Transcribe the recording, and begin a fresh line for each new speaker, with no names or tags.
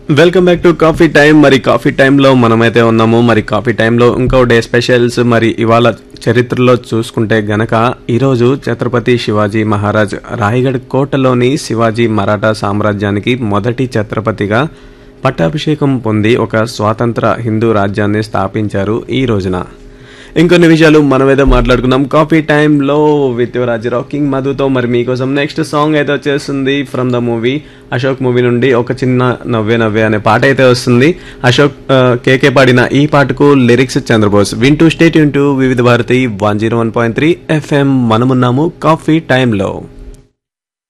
welcome back to coffee time మరి coffee టైంలో మనమైతే ఉన్నాము మరి కాఫీ టైంలో ఇంకో డే స్పెషల్స్ మరి ఇవాళ చరిత్రలో చూసుకుంటే గనక ఈరోజు ఛత్రపతి శివాజీ మహారాజ్ రాయగఢ్ కోటలోని శివాజీ మరాఠా సామ్రాజ్యానికి మొదటి ఛత్రపతిగా పట్టాభిషేకం పొంది ఒక స్వాతంత్ర హిందూ రాజ్యాన్ని స్థాపించారు ఈ రోజున ఇంకొన్ని విషయాలు మనమేదో మాట్లాడుకున్నాం కాఫీ టైంలో విత్ యువరాజ్ రాకింగ్ మధుతో మరి మీకోసం నెక్స్ట్ సాంగ్ అయితే వచ్చేస్తుంది from the movie Ashok movie నుండి ఒక చిన్న నవ్వే నవ్వే అనే పాట అయితే వస్తుంది అశోక్ ఆ, కేకే పాడిన ఈ పాటకు లిరిక్స్ చంద్రబోస్ వింటూ స్టేట్ ఇంటూ Vividh Bharati one zero one point three F M మనమున్నాము కాఫీ టైంలో